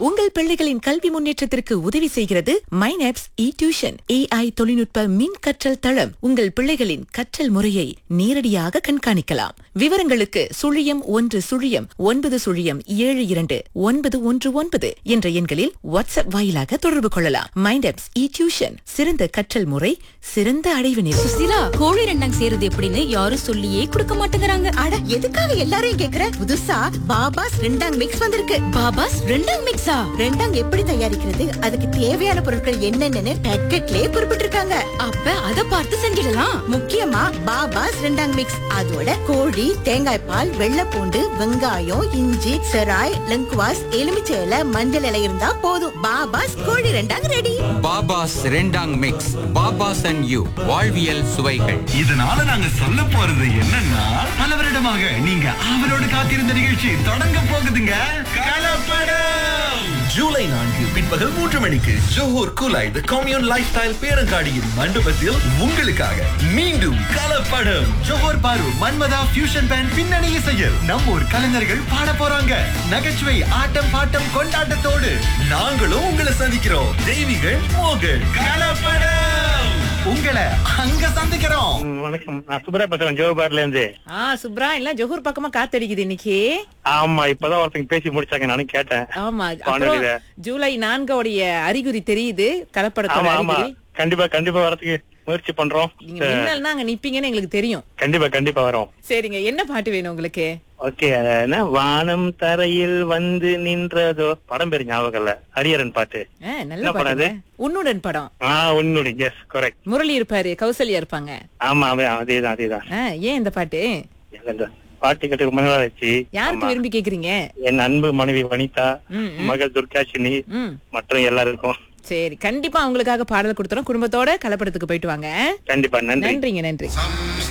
உங்கள் பிள்ளைகளின் கல்வி முன்னேற்றத்திற்கு உதவி செய்கிறது மைனாப்ஸ் இ டியூஷன் ஏஐ தொழில்நுட்ப மின் கற்றல் தளம் உங்கள் பிள்ளைகளின் கற்றல் முறையை நேரடியாக கண்காணிக்கலாம் விவரங்களுக்கு சுழியம் ஒன்று சுழியம் ஒன்பது சுழியம் ஏழு இரண்டு ஒன்பது ஒன்று ஒன்பது என்ற எண்களில் வாட்ஸ்அப் வாயிலாக தொடர்பு கொள்ளலாம் மைண்டாப்ஸ் இ டியூஷன் சிறந்த கற்றல் முறை சிறந்த அடைவு நிலை சுசிலா கோழி ரெண்டாங் சேருது எப்படின்னு யாரும் சொல்லியே கொடுக்க மாட்டேங்கிறாங்க அட எதுக்காக எல்லாரையும் கேக்குற புதுசா பாபாஸ் ரெண்டாங் மிக்ஸ் வந்திருக்கு பாபாஸ் ரெண்டாங் மிக்ஸா ரெண்டாங் எப்படி தயாரிக்கிறது அதுக்கு தேவையான பொருட்கள் என்னென்னு பேக்கெட்லயே குறிப்பிட்டிருக்காங்க அப்ப அத பார்த்து செஞ்சிடலாம் முக்கியமா பாபாஸ் ரெண்டாங் மிக்ஸ் அதோட கோழி தேங்காய் பால் வெள்ளைப்பூண்டு வெங்காயம் இஞ்சி செராய் லங்குவாஸ் எலுமிச்சை இலை மஞ்சள் இலை இருந்தா போதும் பாபாஸ் கோழி rendang ready Baba's rendang mix Baba's and you வாழ்வியல் சுவைகள் இதனால நாங்க சொல்ல போறது என்னன்னா பல வருடமாக நீங்க ஆவலோடு காத்திருந்த நிகழ்ச்சி தொடங்க போகுதுங்க கலப்படம் ஜூலை நான்கு பிற்பகல் மூன்று மணிக்கு Johor Kulai the Commune lifestyle பேரங்காடியின் மண்டபத்தில் உங்களுக்காக மீண்டும் கலப்படம் ஜோஹூர் பாரு மன்மதா ஃபியூஷன் பேண்ட் பின்னணி இசையில் நம்ம ஊர் கலைஞர்கள் பாட போறாங்க நகைச்சுவை ஆட்டம் பாட்டம் கொண்டாட்டத்தோடு நாங்களும் உங்களை சந்திக்கிறோம் தெய்வீகள் மோகன் கலப்படம் உங்களை அங்க சந்திக்கிறோம் ம், வணக்கம் நான் சுப்ரா பேசுறேன் ஜோபார்ல இருந்து ஆ சுப்ரா இல்ல ஜொஹூர் பக்கமா காத்தடிக்குது இன்னைக்கு ஆமா இப்பதான் ஒருத்தங்க பேசி முடிச்சாங்க நானும் கேட்டேன் ஆமா வானொலியில. அப்புறம் ஜூலை நான்கோடைய அறிகுறி தெரியுது கலப்படத்தோட ஆமா ஆமா அறிகுறி கண்டிப்பா கண்டிப்பா வரதுக்கு முயற்சி பண்றோம் நீங்க மின்னல்னா அங்க நிப்பீங்கன்னு எங்களுக்கு தெரியும் கண்டிப்பா கண்டிப்பா வரோம் சரிங்க என்ன பாட்டு வேணும் உங்களுக்கு ஓகே என்ன வானம் தரையில் வந்து நின்றதோ படம் பேரு ஞாபகம் இல்ல ஹரியரன் பாட்டு ஆ, நல்ல என்ன படம் பாட்டு உன்னுடன் படம் ஆ உன்னுடைய எஸ் கரெக்ட் முரளி இருப்பாரு கௌசல்யா இருப்பாங்க ஆமா அவன் அதேதான் அதேதான் ஆ, ஏன் இந்த பாட்டு எனக்கு இந்த பாட்டு கேட்டு ரொம்ப நாள் ஆச்சு யாருக்கு ஆமா. விரும்பி கேக்குறீங்க என் அன்பு மனைவி வனிதா ம், ம். மகள் துர்காஷினி ம் மற்றும் எல்லாருக்கும் சரி கண்டிப்பா உங்களுக்காக பாடல் கொடுத்துறோம் குடும்பத்தோட கலப்படத்துக்கு போயிட்டு வாங்க கண்டிப்பா நன்றி நன்றிங்க நன்றி